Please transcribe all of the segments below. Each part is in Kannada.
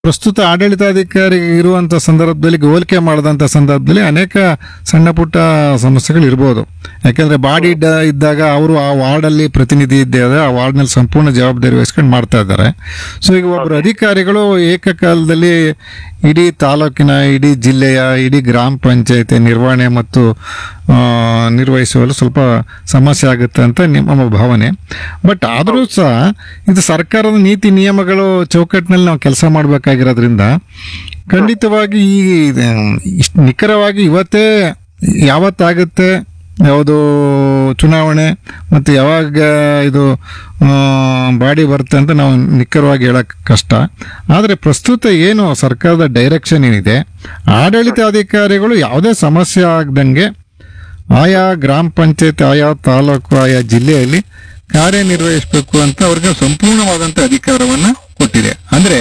ಪ್ರಸ್ತುತ ಆಡಳಿತಾಧಿಕಾರಿ ಇರುವಂತ ಸಂದರ್ಭದಲ್ಲಿ ಹೋಲಿಕೆ ಮಾಡದಂತ ಸಂದರ್ಭದಲ್ಲಿ ಅನೇಕ ಸಣ್ಣ ಪುಟ್ಟ ಸಮಸ್ಯೆಗಳು ಇರ್ಬೋದು ಯಾಕಂದ್ರೆ ಬಾಡಿ ಇದ್ದ- ಇದ್ದಾಗ ಅವರು ಆ ವಾರ್ಡ್ ಅಲ್ಲಿ ಪ್ರತಿನಿಧಿ ಇದ್ದಾಗ ಆ ವಾರ್ಡ್ ನಲ್ಲಿ ಸಂಪೂರ್ಣ ಜವಾಬ್ದಾರಿ ವಹಿಸ್ಕೊಂಡು ಮಾಡ್ತಾ ಇದ್ದಾರೆ ಸೊ ಈಗ ಒಬ್ಬರು ಅಧಿಕಾರಿಗಳು ಏಕಕಾಲದಲ್ಲಿ ಇಡೀ ತಾಲೂಕಿನ ಇಡೀ ಜಿಲ್ಲೆಯ ಇಡೀ ಗ್ರಾಮ ಪಂಚಾಯತಿ ನಿರ್ವಹಣೆ ಮತ್ತು ಆ, ನಿರ್ವಹಿಸುವಲ್ಲಿ ಸ್ವಲ್ಪ ಸಮಸ್ಯೆ ಆಗುತ್ತೆ ಅಂತ ನಿಮ್ಮ ಭಾವನೆ ಬಟ್ ಆದರೂ ಸಹ ಇದು ಸರ್ಕಾರದ ನೀತಿ ನಿಯಮಗಳು ಚೌಕಟ್ಟಿನಲ್ಲಿ ನಾವು ಕೆಲಸ ಮಾಡಬೇಕಾಗಿರೋದ್ರಿಂದ ಖಂಡಿತವಾಗಿ ಈ ಇಷ್ಟು ನಿಖರವಾಗಿ ಇವತ್ತೇ ಯಾವತ್ತಾಗುತ್ತೆ ಯಾವುದು ಚುನಾವಣೆ ಮತ್ತು ಯಾವಾಗ ಇದು ಆ, ಬಾಡಿ ಬರುತ್ತೆ ಅಂತ ನಾವು ನಿಖರವಾಗಿ ಹೇಳಕ್ ಕಷ್ಟ ಆದರೆ ಪ್ರಸ್ತುತ ಏನು ಸರ್ಕಾರದ ಡೈರೆಕ್ಷನ್ ಏನಿದೆ ಆಡಳಿತಾಧಿಕಾರಿಗಳು ಯಾವುದೇ ಸಮಸ್ಯೆ ಆಗದಂಗೆ ಆಯಾ ಗ್ರಾಮ ಪಂಚಾಯತ್ ಆಯಾ ತಾಲೂಕು ಆಯಾ ಜಿಲ್ಲೆಯಲ್ಲಿ ಕಾರ್ಯನಿರ್ವಹಿಸಬೇಕು ಅಂತ ಅವ್ರಿಗೆ ಸಂಪೂರ್ಣವಾದಂತ ಅಧಿಕಾರವನ್ನ ಕೊಟ್ಟಿದೆ ಅಂದ್ರೆ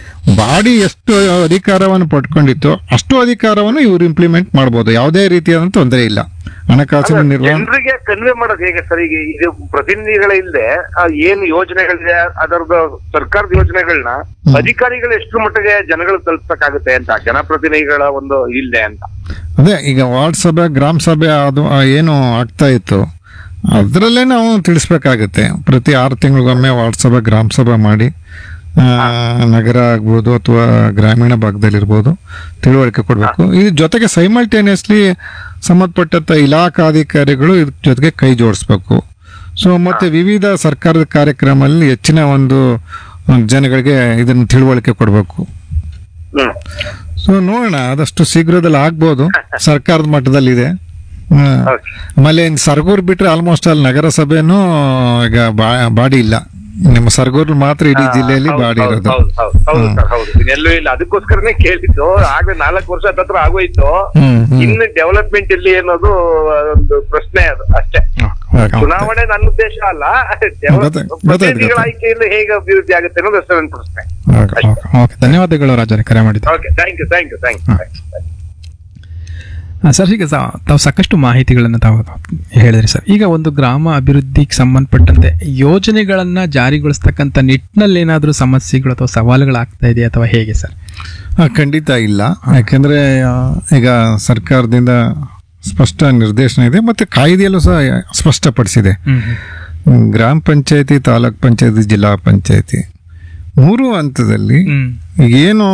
ಬಾಡಿ ಎಷ್ಟು ಅಧಿಕಾರವನ್ನು ಪಡ್ಕೊಂಡಿತ್ತು ಅಷ್ಟು ಅಧಿಕಾರವನ್ನು ಇವರು ಇಂಪ್ಲಿಮೆಂಟ್ ಮಾಡಬಹುದು ಯಾವುದೇ ರೀತಿಯಾದಂತ ತೊಂದರೆ ಇಲ್ಲ ಹಣಕಾಸಿನ ನಿರ್ವಹಣೆ ಜನರಿಗೆ ಕನ್ವೆ ಮಾಡೋದು ಹೇಗೆ ಸರ್ ಈಗ ಇದು ಪ್ರತಿನಿಧಿಗಳೇ ಇಲ್ಲದೆ ಏನ್ ಯೋಜನೆಗಳಿದೆ ಅದರದ ಸರ್ಕಾರದ ಯೋಜನೆಗಳನ್ನ ಅಧಿಕಾರಿಗಳು ಎಷ್ಟು ಮಟ್ಟಿಗೆ ಜನಗಳು ತಲುಪಕ್ಕಾಗುತ್ತೆ ಅಂತ ಜನಪ್ರತಿನಿಧಿಗಳ ಒಂದು ಇಲ್ಲದೆ ಅಂತ ಅದೇ ಈಗ ವಾರ್ಡ್ ಸಭೆ ಗ್ರಾಮ ಸಭೆ ಅದು ಆ, ಏನು ಆಗ್ತಾ ಇತ್ತು ಅದರಲ್ಲೇ ನಾವು ತಿಳಿಸ್ಬೇಕಾಗತ್ತೆ ಪ್ರತಿ ಆರು ತಿಂಗಳಿಗೊಮ್ಮೆ ವಾರ್ಡ್ ಸಭೆ ಗ್ರಾಮ ಸಭೆ ಮಾಡಿ ಆ, ನಗರ ಆಗ್ಬೋದು ಅಥವಾ ಗ್ರಾಮೀಣ ಭಾಗದಲ್ಲಿರ್ಬೋದು ತಿಳುವಳಿಕೆ ಕೊಡಬೇಕು ಇದ್ರ ಜೊತೆಗೆ ಸೈಮಲ್ಟೇನಿಯಸ್ಲಿ ಸಂಬಂಧಪಟ್ಟಂತ ಇಲಾಖಾಧಿಕಾರಿಗಳು ಇದ್ರ ಜೊತೆಗೆ ಕೈ ಜೋಡಿಸ್ಬೇಕು ಸೊ ಮತ್ತೆ ವಿವಿಧ ಸರ್ಕಾರದ ಕಾರ್ಯಕ್ರಮದಲ್ಲಿ ಹೆಚ್ಚಿನ ಒಂದು ಜನಗಳಿಗೆ ಇದನ್ನು ತಿಳುವಳಿಕೆ ಕೊಡಬೇಕು ಹ್ಮ್ ಸೊ ನೋಡೋಣ ಆದಷ್ಟು ಶೀಘ್ರದಲ್ಲಿ ಆಗ್ಬೋದು ಸರ್ಕಾರದ ಮಟ್ಟದಲ್ಲಿದೆ ಹ್ಮ್. Okay. ಆಮೇಲೆ ಇನ್ ಸರ್ಗೂರ್ ಬಿಟ್ರೆ ಆಲ್ಮೋಸ್ಟ್ ಅಲ್ಲಿ ನಗರಸಭೆನೂ ಈಗ ಬಾ- ಬಾಡಿ ಇಲ್ಲ ನಿಮ್ಮ ಸರ್ಗೂರ್ ಮಾತ್ರ ಇಡೀ ಜಿಲ್ಲೆಯಲ್ಲಿ ಹೌದು, ಬಾಡಿ ಹೌದು, ಇರೋದು ಹೌದು, ಹೌದು, ಹೌದು ಸರ್, ಹೌದು ಇನ್ನೆಲ್ಲೂ ಇಲ್ಲ ಅದಕ್ಕೋಸ್ಕರನೇ ಕೇಳಿದ್ದು ಆಗ್ಲೇ ನಾಲ್ಕು ವರ್ಷ ಹತ್ರ ಆಗೋಯ್ತು ಹ್ಮ್, ಹ್ಮ್. ಇನ್ನು ಡೆವಲಪ್ಮೆಂಟ್ ಇಲ್ಲಿ ಅನ್ನೋದು ಒಂದು ಪ್ರಶ್ನೆ ಅದು ಅಷ್ಟೇ ಚುನಾವಣೆ ನನ್ನ ಉದ್ದೇಶ ಅಲ್ಲ ಗೊತ್ತಾಯ್ತು, ಗೊತ್ತಾಯ್ತು, ಪ್ರತಿನಿಧಿಗಳ ಗೊತ್ತಾಯ್ತು. ಆಯ್ಕೆಯಿಂದ ಹೇಗೆ ಅಭಿವೃದ್ಧಿ ಆಗುತ್ತೆ ಅನ್ನೋದು ಅಷ್ಟೇ ನನ್ನ ಪ್ರಶ್ನೆ ಓಕೆ, ಓಕೆ. ಓಕೆ ಧನ್ಯವಾದಗಳು ರಾಜರೇ ಕರೆ ಮಾಡಿದ್ದು okay thank you thank you thank you ಆ, ಸರ್ ಈಗ ಸಾ- ತಾವು ಸಾಕಷ್ಟು ಮಾಹಿತಿಗಳನ್ನು ತಾವು ಹೇಳಿದ್ರಿ ಸರ್ ಈಗ ಒಂದು ಗ್ರಾಮ ಅಭಿವೃದ್ಧಿಗೆ ಸಂಬಂಧಪಟ್ಟಂತೆ ಯೋಜನೆಗಳನ್ನ ಜಾರಿಗೊಳಿಸ್ತಕ್ಕಂಥ ನಿಟ್ಟಿನಲ್ಲಿ ಏನಾದರೂ ಸಮಸ್ಯೆಗಳು ಅಥವಾ ಸವಾಲುಗಳಾಗ್ತಾ ಇದೆಯಾ ಅಥವಾ ಹೇಗೆ ಸರ್ ಆ, ಖಂಡಿತ ಇಲ್ಲ ಯಾಕೆಂದ್ರೆ ಆ, ಈಗ ಸರ್ಕಾರದಿಂದ ಸ್ಪಷ್ಟ ನಿರ್ದೇಶನ ಇದೆ ಮತ್ತೆ ಕಾಯ್ದೆಯಲ್ಲೂ ಸಹ ಸ್ಪಷ್ಟಪಡಿಸಿದೆ ಹ್ಮ್, ಗ್ರಾಮ ಪಂಚಾಯತಿ ತಾಲೂಕ್ ಪಂಚಾಯತಿ ಜಿಲ್ಲಾ ಪಂಚಾಯತಿ ಮೂರು ಹಂತದಲ್ಲಿ ಹ್ಮ್ ಏನು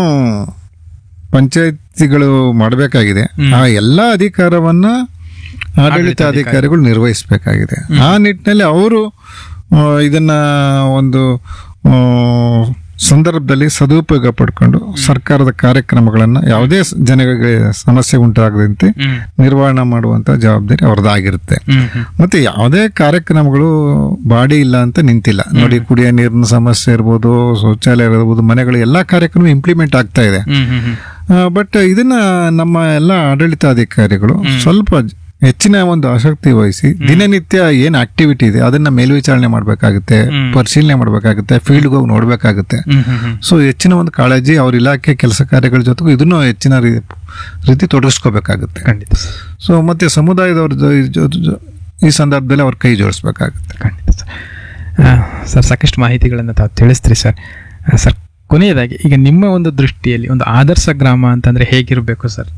ಪಂಚಾಯತಿಗಳು ಮಾಡಬೇಕಾಗಿದೆ ಆ ಎಲ್ಲ ಅಧಿಕಾರವನ್ನ ಆಡಳಿತಾಧಿಕಾರಿಗಳು ನಿರ್ವಹಿಸಬೇಕಾಗಿದೆ ಆ ನಿಟ್ಟಿನಲ್ಲಿ ಅವರು ಆ, ಇದನ್ನ ಒಂದು ಆ, ಸಂದರ್ಭದಲ್ಲಿ ಸದುಪಯೋಗ ಪಡ್ಕೊಂಡು ಸರ್ಕಾರದ ಕಾರ್ಯಕ್ರಮಗಳನ್ನ ಯಾವುದೇ ಸ- ಜನಗಳಿಗೆ ಸಮಸ್ಯೆ ಉಂಟಾಗದಂತೆ ಹ್ಮ್ ನಿರ್ವಹಣೆ ಮಾಡುವಂತ ಜವಾಬ್ದಾರಿ ಅವ್ರದ್ದಾಗಿರುತ್ತೆ ಹ್ಮ್ ಹ್ಮ್ ಮತ್ತೆ ಯಾವುದೇ ಕಾರ್ಯಕ್ರಮಗಳು ಬಾಡಿ ಇಲ್ಲ ಅಂತ ನಿಂತಿಲ್ಲ ನೋಡಿ ಕುಡಿಯೋ ನೀರಿನ ಸಮಸ್ಯೆ ಇರ್ಬೋದು ಶೌಚಾಲಯ ಇರ್ಬೋದು ಮನೆಗಳು ಎಲ್ಲಾ ಕಾರ್ಯಕ್ರಮ ಇಂಪ್ಲಿಮೆಂಟ್ ಆಗ್ತಾ ಇದೆ ಹ್ಮ್ ಹ್ಮ್ ಹ್ಮ್ ಬಟ್ ಇದನ್ನ ನಮ್ಮ ಎಲ್ಲ ಆಡಳಿತಾಧಿಕಾರಿಗಳು ಸ್ವಲ್ಪ ಜ- ಹೆಚ್ಚಿನ ಒಂದು ಆಸಕ್ತಿ ವಹಿಸಿ ದಿನನಿತ್ಯ ಏನ್ ಆಕ್ಟಿವಿಟಿ ಇದೆ ಅದನ್ನ ಮೇಲ್ವಿಚಾರಣೆ ಮಾಡ್ಬೇಕಾಗುತ್ತೆ ಪರಿಶೀಲನೆ ಮಾಡ್ಬೇಕಾಗುತ್ತೆ ಫೀಲ್ಡ್ಗೆ ಹೋಗಿ ನೋಡ್ಬೇಕಾಗುತ್ತೆ ಹ್ಮ್ ಹ್ಮ್ ಹ್ಮ್ ಸೊ ಹೆಚ್ಚಿನ ಒಂದು ಕಾಳಜಿ ಅವ್ರ ಇಲಾಖೆ ಕೆಲಸ ಕಾರ್ಯಗಳ ಜೊತೆಗೂ ಇದನ್ನು ಹೆಚ್ಚಿನ ರೀ- ರೀತಿ ತೊಡಗಿಸ್ಕೋಬೇಕಾಗುತ್ತೆ ಖಂಡಿತ ಸರ್ ಸೊ ಮತ್ತೆ ಸಮುದಾಯದವ್ರ ಜೊ- ಜೊ- ಜೊ- ಈ ಸಂದರ್ಭದಲ್ಲಿ ಅವ್ರ ಕೈ ಜೋಡಿಸ್ಬೇಕಾಗುತ್ತೆ ಖಂಡಿತ ಸರ್ ಆ, ಸರ್ ಸಾಕಷ್ಟು ಮಾಹಿತಿಗಳನ್ನು ತಾವು ತಿಳಿಸ್ತೀರಿ ಸರ್ ಆ, ಸರ್ ಕೊನೆಯದಾಗಿ ಈಗ ನಿಮ್ಮ ಒಂದು ದೃಷ್ಟಿಯಲ್ಲಿ ಒಂದು ಆದರ್ಶ ಗ್ರಾಮ ಅಂತಂದ್ರೆ ಹೇಗಿರಬೇಕು ಸರ್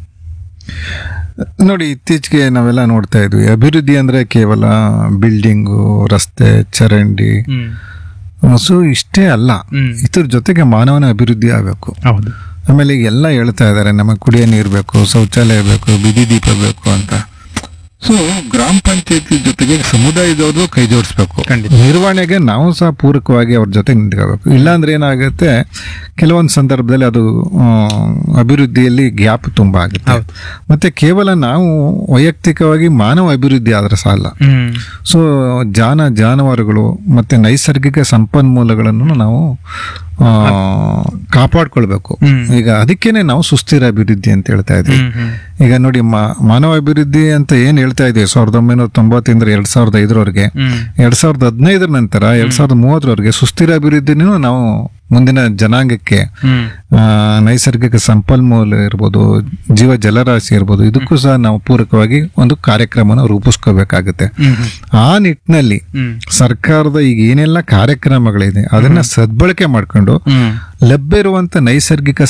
ನೋಡಿ ಇತ್ತೀಚೆಗೆ ನಾವೆಲ್ಲ ನೋಡ್ತಾ ಇದ್ವಿ ಅಭಿವೃದ್ಧಿ ಅಂದ್ರೆ ಕೇವಲ ಬಿಲ್ಡಿಂಗು ರಸ್ತೆ ಚರಂಡಿ ಹ್ಮ್ ಸೊ ಇಷ್ಟೇ ಅಲ್ಲ ಹ್ಮ್ ಇದ್ರ ಜೊತೆಗೆ ಮಾನವನ ಅಭಿವೃದ್ಧಿ ಆಗಬೇಕು ಹೌದು ಆಮೇಲೆ ಈಗ ಎಲ್ಲ ಹೇಳ್ತಾ ಇದ್ದಾರೆ ನಮಗೆ ಕುಡಿಯೋ ನೀರು ಬೇಕು ಶೌಚಾಲಯ ಬೇಕು ಬಿದಿ ದೀಪ ಬೇಕು ಅಂತ ಸೊ ಗ್ರಾಮ ಪಂಚಾಯತಿ ಜೊತೆಗೆ ಸಮುದಾಯದವರು ಕೈ ಜೋಡಿಸ್ಬೇಕು ಖಂಡಿತ. ನಿರ್ವಹಣೆಗೆ ನಾವು ಸಹ ಪೂರಕವಾಗಿ ಅವ್ರ ಜೊತೆ ನಿಂತ್ಕೋಬೇಕು ಇಲ್ಲಾಂದ್ರೆ ಏನಾಗುತ್ತೆ ಕೆಲವೊಂದು ಸಂದರ್ಭದಲ್ಲಿ ಅದು ಆ, ಅಭಿವೃದ್ಧಿಯಲ್ಲಿ ಗ್ಯಾಪ್ ತುಂಬಾ ಆಗುತ್ತೆ ಹೌದು. ಮತ್ತೆ ಕೇವಲ ನಾವು ವೈಯಕ್ತಿಕವಾಗಿ ಮಾನವ ಅಭಿವೃದ್ಧಿ ಆದ್ರೆ ಸಾಲ ಹ್ಮ್ ಸೊ ಜಾನ ಜಾನುವಾರುಗಳು ಮತ್ತೆ ನೈಸರ್ಗಿಕ ಸಂಪನ್ಮೂಲಗಳನ್ನು ನಾವು ಆ, ಕಾಪಾಡ್ಕೊಳ್ಬೇಕು ಹ್ಮ್. ಈಗ ಅದಕ್ಕೇನೆ ನಾವು ಸುಸ್ಥಿರ ಅಭಿವೃದ್ಧಿ ಅಂತ ಹೇಳ್ತಾ ಇದ್ವಿ ಹ್ಮ್ ಹ್ಮ್ ಈಗ ನೋಡಿ ಮಾ- ಮಾನವ ಅಭಿವೃದ್ಧಿ ಅಂತ ಏನ್ ಹೇಳ್ತಾ ಇದೀವಿ ಸಾವಿರದ ಒಂಬೈನೂರ ತೊಂಬತ್ತಿಂದ ಎರಡ್ ಸಾವಿರದ ಐದರವರೆಗೆ ಹ್ಮ್ ಎರಡ್ ಸಾವಿರದ ಹದಿನೈದರ ನಂತರ ಎರಡ್ ಸಾವಿರದ ಮೂವತ್ತರವರೆಗೆ ಸುಸ್ಥಿರ ಅಭಿವೃದ್ಧಿನೂ ನಾವು ಮುಂದಿನ ಜನಾಂಗಕ್ಕೆ ಹ್ಮ್ ಆ, ನೈಸರ್ಗಿಕ ಸಂಪನ್ಮೂಲ ಇರ್ಬೋದು ಜೀವ ಜಲರಾಶಿ ಇರ್ಬೋದು ಇದಕ್ಕೂ ಸಹ ನಾವು ಪೂರಕವಾಗಿ ಒಂದು ಕಾರ್ಯಕ್ರಮನ ರೂಪಿಸ್ಕೋಬೇಕಾಗುತ್ತೆ ಹ್ಮ್ ಹ್ಮ್ ಆ ನಿಟ್ಟಿನಲ್ಲಿ ಹ್ಮ್ ಸರ್ಕಾರದ ಈಗ ಏನೆಲ್ಲ ಕಾರ್ಯಕ್ರಮಗಳಿದೆ ಅದನ್ನ ಸದ್ಬಳಕೆ ಮಾಡ್ಕೊಂಡು ಹ್ಮ್ ಲಭ್ಯ ಇರುವಂತ ನೈಸರ್ಗಿಕ